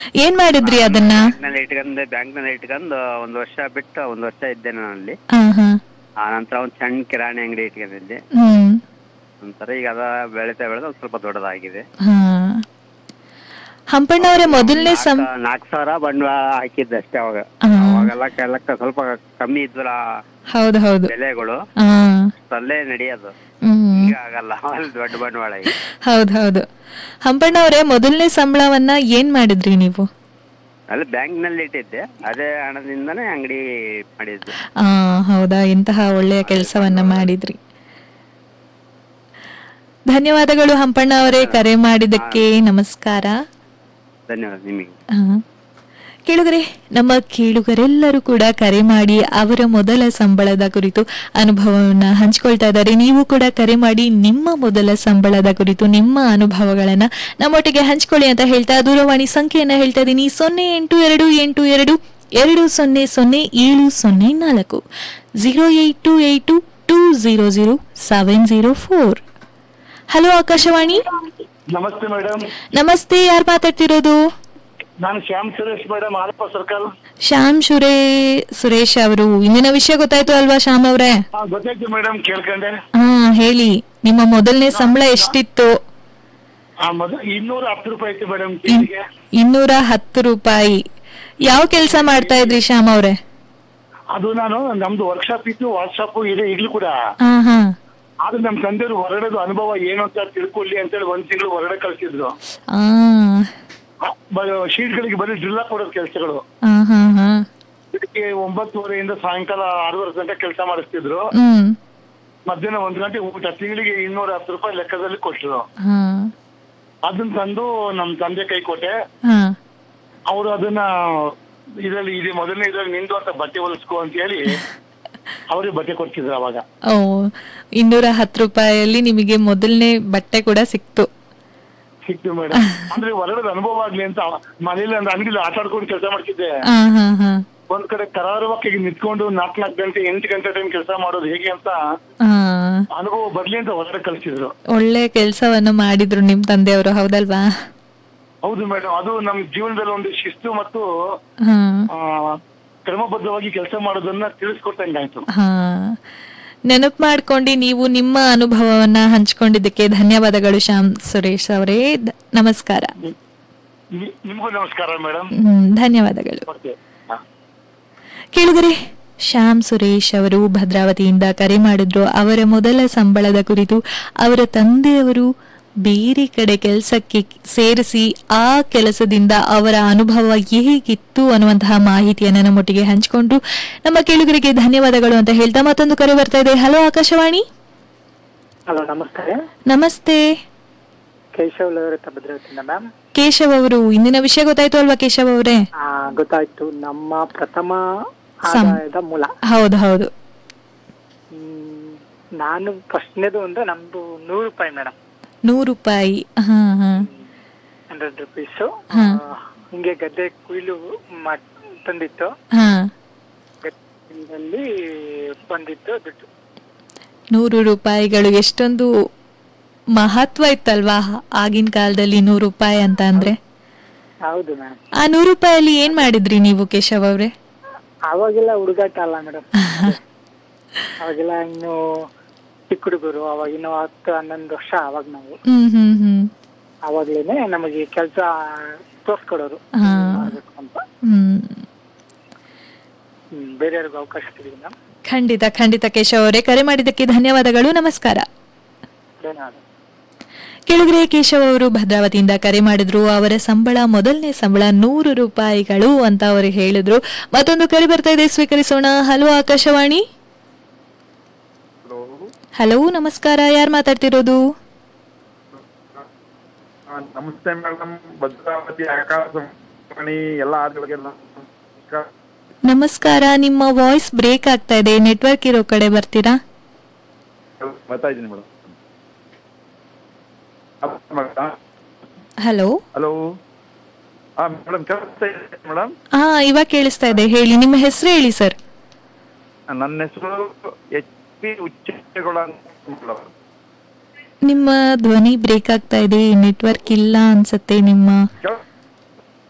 ಏನ್ ಮಾಡಿದ್ರಿ ಅದನ್ನ ಬ್ಯಾಂಕ್ನಲ್ಲಿ ಇಟ್ಕೊಂಡು ಬ್ಯಾಂಕ್ನಲ್ಲಿ ಇಟ್ಕೊಂಡು ಒಂದು ವರ್ಷ ಬಿಟ್ಟು ಒಂದು ವರ್ಷ ಇದ್ದೆ ನಾನು ಅಲ್ಲಿ ಹಾ ಹಾ ಆ ನಂತರ ಒಂದು ಸಣ್ಣ ಕಿರಾಣಿ ಅಂಗಡಿ ಇಟ್ಕೊಂಡಿದ್ದೆ ಹ್ಮ್ ನಂತರ ಈಗ ಅದ ಬೆಳೀತಾ ಬೆಳೆದ ಒಂದು ಸ್ವಲ್ಪ ದೊಡ್ಡದಾಗಿದೆ ಹಾ ಹಂಪಣ್ಣವರೇ ಮೊದಲನೇ ಸಂ ನಾಲ್ಕು- ನಾಲ್ಕು ಸಾವಿರ ಬಂಡವಾಳ ಹಾಕಿದ್ದೆ ಅಷ್ಟೇ ಅವಾಗ ಹಾ. ಅವಾಗೆಲ್ಲ ಕೆಲ್ಲಕ್ಕ ಸ್ವಲ್ಪ ಕಮ್ಮಿ ಇದ್ವಲ್ಲ ಹೌದು ಹೌದು ಬೆಲೆಗಳು ಹಾ ಅಲ್ಲೇ ನಡೆಯೋದು ಹ್ಮ್ ಈಗ ಆಗಲ್ಲ ಅಲ್ಲಿ ದೊಡ್ಡ ಬಂಡವಾಳ ಈಗ ಹೌದು ಹೌದು ಹಂಪಣ್ಣವರೇ ಮೊದಲನೇ ಸಂಬಳವನ್ನ ಏನ್ ಮಾಡಿದ್ರಿ ನೀವು ಅಲ್ಲಿ ಬ್ಯಾಂಕ್ನಲ್ಲಿ ಇಟ್ಟಿದ್ದೆ ಅದೇ ಹಣದಿಂದನೇ ಅಂಗಡಿ ಮಾಡಿದ್ದು ಆ ಹೌದಾ ಇಂತಹ ಒಳ್ಳೆಯ ಕೆಲಸವನ್ನ ಮಾಡಿದ್ರಿ ಧನ್ಯವಾದಗಳು ಹಂಪಣ್ಣ ಅವರೇ ಕರೆ ಮಾಡಿದ್ದಕ್ಕೆ ನಮಸ್ಕಾರ ಧನ್ಯವಾದ ನಿಮಗೆ ಆ, ಕೇಳುಗರೆ ನಮ್ಮ ಕೇಳುಗರೆಲ್ಲರೂ ಕೂಡ ಕರೆ ಮಾಡಿ ಅವರ ಮೊದಲ ಸಂಬಳದ ಕುರಿತು ಅನುಭವವನ್ನ ಹಂಚ್ಕೊಳ್ತಾ ಇದ್ದಾರೆ ನೀವು ಕೂಡ ಕರೆ ಮಾಡಿ ನಿಮ್ಮ ಮೊದಲ ಸಂಬಳದ ಕುರಿತು ನಿಮ್ಮ ಅನುಭವಗಳನ್ನ ನಮ್ಮೊಟ್ಟಿಗೆ ಹಂಚ್ಕೊಳ್ಳಿ ಅಂತ ಹೇಳ್ತಾ ದೂರವಾಣಿ ಸಂಖ್ಯೆಯನ್ನ ಹೇಳ್ತಾ ಇದ್ದೀನಿ ಸೊನ್ನೆ ಎಂಟು ಎರಡು ಎಂಟು ಎರಡು ಎರಡು ಸೊನ್ನೆ ಸೊನ್ನೆ ಏಳು ಸೊನ್ನೆ ನಾಲ್ಕು zero eight two eight two two zero zero seven zero four hello Akashvani ನಮಸ್ತೆ ಮೇಡಮ್ ನಮಸ್ತೆ ಯಾರು ಮಾತಾಡ್ತಿರೋದು ನಾನು ಶ್ಯಾಮ್ ಸುರೇಶ್ ಮೇಡಮ್ ಆಲಪ್ಪ ಸರ್ಕಲ್ ಶ್ಯಾಮ್ ಶುರೇ ಸುರೇಶ್ ಅವರು ಇಂದಿನ ವಿಷಯ ಗೊತ್ತಾಯ್ತು ಅಲ್ವಾ ಶ್ಯಾಮ್ ಅವ್ರೆ ಹಾ ಗೊತ್ತಾಯ್ತು ಮೇಡಮ್ ಕೇಳ್ಕೊಂಡೆ ಹಾ ಹೇಳಿ ನಿಮ್ಮ ಮೊದಲನೇ ಸಂಬಳ ಎಷ್ಟಿತ್ತು ಆ ಮೊದಲು ಇನ್ನೂರ ಹತ್ತು ರೂಪಾಯಿ ಇತ್ತು ಮೇಡಮ್ ಇನ್- ತಿಂಗಳಿಗೆ ಇನ್ನೂರ ಹತ್ತು ರೂಪಾಯಿ ಯಾವ ಕೆಲಸ ಮಾಡ್ತಾ ಇದ್ರಿ ಶ್ಯಾಮ್ ಅವ್ರೆ ಅದು ನಾನು ನಮ್ದು ವರ್ಕ್ಶಾಪ್ ಇತ್ತು ವಾಟ್ಸಾಪ್ ಇದೆ ಈಗಲೂ ಕೂಡ ಹಾ ಹಾ ಆದ್ರೆ ನಮ್ ತಂದೆಯವರು ಹೊರಗಡೆದು ಅನುಭವ ಏನು ಅಂತ ತಿಳ್ಕೊಳ್ಳಿ ಅಂತೇಳಿ ಒಂದ್ ತಿಂಗಳು ಹೊರಗಡೆ ಕಳ್ಸಿದ್ರು ಆ ಶೀಟ್ಗಳಿಗೆ ಬರೀ ಡ್ರಿಲ್ಲ ಕೊಡೋದು ಕೆಲಸಗಳು ಹಾ ಹಾ ಹಾ ಬೆಳಿಗ್ಗೆ ಒಂಬತ್ತುವರೆಯಿಂದ ಸಾಯಂಕಾಲ ಆರೂವರೆ ಗಂಟೆ ಕೆಲಸ ಮಾಡಿಸ್ತಿದ್ರು ಹ್ಮ್ ಮಧ್ಯಾಹ್ನ ಒಂದ್ ಗಂಟೆ ಊಟ ತಿಂಗಳಿಗೆ ಇನ್ನೂರ ಹತ್ತು ರೂಪಾಯಿ ಲೆಕ್ಕದಲ್ಲಿ ಕೊಟ್ಟರು ಹಾ ಅದನ್ನ ತಂದು ನಮ್ ತಂದೆ ಕೈ ಕೊಟ್ಟೆ ಹಾ ಅವರು ಅದನ್ನ ಇದರಲ್ಲಿ ಇದೆ ಮೊದಲನೇ ಇದ್ರಲ್ಲಿ ನಿಂದು ಅಂತ ಬಟ್ಟೆ ಹೊಲಿಸ್ಕೊ ಅಂತ ಹೇಳಿ ಅವರೇ ಬಟ್ಟೆ ಕೊಡ್ತಿದ್ರು ಅವಾಗ ಓ ಇನ್ನೂರ ಹತ್ತು ರೂಪಾಯಿಯಲ್ಲಿ ನಿಮಗೆ ಮೊದಲನೇ ಬಟ್ಟೆ ಕೂಡ ಸಿಕ್ತು ಸಿಕ್ತು ಮೇಡಮ್ ಅಂದ್ರೆ ಹೊರಗಡೆ ಅನುಭವ ಆಗ್ಲಿ ಅಂತ ಮನೇಲಿ ಒಂದು ಅಂಗಡಿಲಿ ಆಟ ಆಡ್ಕೊಂಡು ಕೆಲಸ ಮಾಡ್ತಿದ್ದೆ ಹಾ ಹಾ ಹಾ ಒಂದ್ ಕಡೆ ಕರಾರುವಕ್ಕಾಗಿ ನಿಂತ್ಕೊಂಡು ನಾಲ್ಕ್ ನಾಲ್ಕು ಗಂಟೆ ಎಂಟು ಗಂಟೆ ಟೈಮ್ ಕೆಲಸ ಮಾಡೋದು ಹೇಗೆ ಅಂತ ಹಾ ಅನುಭವ ಬರ್ಲಿ ಅಂತ ಹೊರಗಡೆ ಕಳಿಸಿದ್ರು ಒಳ್ಳೆ ಕೆಲಸವನ್ನು ಮಾಡಿದ್ರು ನಿಮ್ ತಂದೆಯವರು ಹೌದಲ್ವಾ ಹೌದು ಮೇಡಮ್ ಅದು ನಮ್ ಜೀವನದಲ್ಲಿ ಒಂದು ಶಿಸ್ತು ಮತ್ತು ಹಾ ಆ, ಕ್ರಮಬದ್ಧವಾಗಿ ಕೆಲಸ ಮಾಡೋದನ್ನ ತಿಳಿಸ್ಕೊಟ್ಟಂಗಾಯ್ತು ಹಾ ನೆನಪು ಮಾಡ್ಕೊಂಡು ನೀವು ನಿಮ್ಮ ಅನುಭವವನ್ನ ಹಂಚ್ಕೊಂಡಿದ್ದಕ್ಕೆ ಧನ್ಯವಾದಗಳು ಶ್ಯಾಮ್ ಸುರೇಶ್ ಅವರೇ ಧ- ನಮಸ್ಕಾರ ನಿ- ನಿಮ್ಗೂ ನಮಸ್ಕಾರ ಮೇಡಮ್ ಹ್ಮ್, ಧನ್ಯವಾದಗಳು ಓಕೆ ಹಾ ಕೇಳಿದರೆ ಶ್ಯಾಮ್ ಸುರೇಶ್ ಅವರು ಭದ್ರಾವತಿಯಿಂದ ಕರೆ ಮಾಡಿದ್ರು ಅವರ ಮೊದಲ ಸಂಬಳದ ಕುರಿತು ಅವರ ತಂದೆಯವರು ಬೇರೆ ಕಡೆ ಕೆಲಸಕ್ಕೆ ಸೇರಿಸಿ ಆ ಕೆಲಸದಿಂದ ಅವರ ಅನುಭವ ಹೇಗಿತ್ತು ಅನ್ನುವಂತಹ ಮಾಹಿತಿಯನ್ನ ನಮ್ಮೊಟ್ಟಿಗೆ ಹಂಚಿಕೊಂಡು ನಮ್ಮ ಕೇಳುಗರಿಗೆ ಧನ್ಯವಾದಗಳು ಅಂತ ಹೇಳ್ತಾ ಮತ್ತೊಂದು ಕರೆ ಬರ್ತಾ ಇದೆ ಹಲೋ ಆಕಾಶವಾಣಿ ಹಲೋ ನಮಸ್ತೆ ನಮಸ್ತೆ ಕೇಶವ್ ಲವರತ್ತ ಭದ್ರಾವತಿಯಿಂದ ಮ್ಯಾಮ್ ಕೇಶವ್ ಅವರು ಇಂದಿನ ವಿಷಯ ಗೊತ್ತಾಯ್ತು ಅಲ್ವಾ ಕೇಶವ್ ಅವರೇ ಗೊತ್ತಾಯ್ತು ನಮ್ಮ ಪ್ರಥಮ ಸಂ- ಆದಾಯದ ಮೂಲ ಹೌದು ಹೌದು ಹ್ಮ್, ನಾನು ಫಸ್ಟ್ನೇದು ಒಂದು ನಮ್ದು ನೂರು ರೂಪಾಯಿ ಮೇಡಮ್ ನೂರು ರೂಪಾಯಿ ಹಾ ಹಾ ಹಂಡ್ರೆಡ್ ರುಪೀಸು ಹಾ. ಹಿಂಗೆ ಗದ್ದೆ ಕುಯ್ಲು ಮಾಡ್ ತಂದಿತ್ತು ಹಾ ಗದ್ದೆಯಲ್ಲಿ ಬಂದಿತ್ತು ದುಡ್ಡು ನೂರು ರೂಪಾಯಿಗಳು ಎಷ್ಟೊಂದು ಮಹತ್ವ ಇತ್ತಲ್ವಾ ಆಗಿನ ಕಾಲದಲ್ಲಿ ನೂರು ರೂಪಾಯಿ ಅಂತ ಅಂದ್ರೆ ಹೌದು ಮ್ಯಾಮ್ ಆ ನೂರು ರೂಪಾಯಲ್ಲಿ ಏನ್ ಮಾಡಿದ್ರಿ ನೀವು ಕೇಶವ್ ಅವ್ರೆ ಅವಾಗೆಲ್ಲ ಹುಡುಗಾಟ ಅಲ್ಲ ಮೇಡಮ್ ಅವಾಗೆಲ್ಲ ಇನ್ನು ಚಿಕ್ಕ ಹುಡುಗರು ಅವಾಗ ಇನ್ನು ಹತ್ತು ಹನ್ನೊಂದು ವರ್ಷ ಅವಾಗ ನಾವು ಹ್ಮ್ ಹ್ಮ್ ಹ್ಮ್ ಅವಾಗ್ಲೇನೆ ನಮಗೆ ಕೆಲಸ ತೋರ್ಸ್ಕೊಡೋರು ಹಾ. ಮಾಡ್ಬೇಕು ಅಂತ ಹ್ಮ್ ಹ್ಮ್, ಬೇರೆಯವ್ರಿಗೆ ಅವಕಾಶ ಕೊಡಿ ಮ್ಯಾಮ್ ಖಂಡಿತ ಖಂಡಿತ ಕೇಶವ್ ಅವರೇ ಕರೆ ಮಾಡಿದ್ದಕ್ಕೆ ಧನ್ಯವಾದಗಳು ನಮಸ್ಕಾರ ಧನ್ಯವಾದ ಕೆಳಗರೆ ಕೇಶವ್ ಅವರು ಭದ್ರಾವತಿಯಿಂದ ಕರೆ ಮಾಡಿದ್ರು ಅವರ ಸಂಬಳ ಮೊದಲನೇ ಸಂಬಳ ನೂರು ರೂಪಾಯಿಗಳು ಅಂತ ಅವರು ಹೇಳಿದ್ರು ಮತ್ತೊಂದು ಕರೆ ಬರ್ತಾ ಇದೆ ಸ್ವೀಕರಿಸೋಣ ಹಲೋ ಆಕಾಶವಾಣಿ ಹಲೋ ನಮಸ್ಕಾರ ಯಾರು ಮಾತಾಡ್ತಿರೋದು ಆ, ನಮಸ್ತೆ ಮೇಡಮ್ ಭದ್ರಾವತಿ ಆಕಾಶವಾಣಿ ಎಲ್ಲ ಆದ್ಗಳಿಗೆಲ್ಲ ನಮಸ್ಕಾರ. ನಮಸ್ಕಾರ ನಿಮ್ಮ ವಾಯ್ಸ್ ಬ್ರೇಕ್ ಆಗ್ತಾ ಇದೆ ನೆಟ್ವರ್ಕ್ ಇರೋ ಕಡೆ ಬರ್ತೀರಾ ಬರ್ತಾ ಇದ್ದೀನಿ ಮೇಡಮ್ ಹಲೋ ಹಲೋ ಹಾ ಮೇಡಮ್ ಕೇಳಿಸ್ತಾ ಇದೆ ಮೇಡಮ್ ಹಾ ಇವಾಗ ಕೇಳಿಸ್ತಾ ಇದೆ ಹೇಳಿ ನಿಮ್ಮ ಹೆಸರು ಹೇಳಿ ಸರ್ ನನ್ನ ಹೆಸರು ಎಚ್ ಪಿ ಉಚ್ಚೇಗೌಡ ಅಂತ ಮೇಡಮ್ ನಿಮ್ಮ ಧ್ವನಿ ಬ್ರೇಕ್ ಆಗ್ತಾ ಇದೆ ನೆಟ್ವರ್ಕ್ ಇಲ್ಲ ಅನ್ಸತ್ತೆ ನಿಮ್ಮ ಕೇಳಿಸ್ತಾ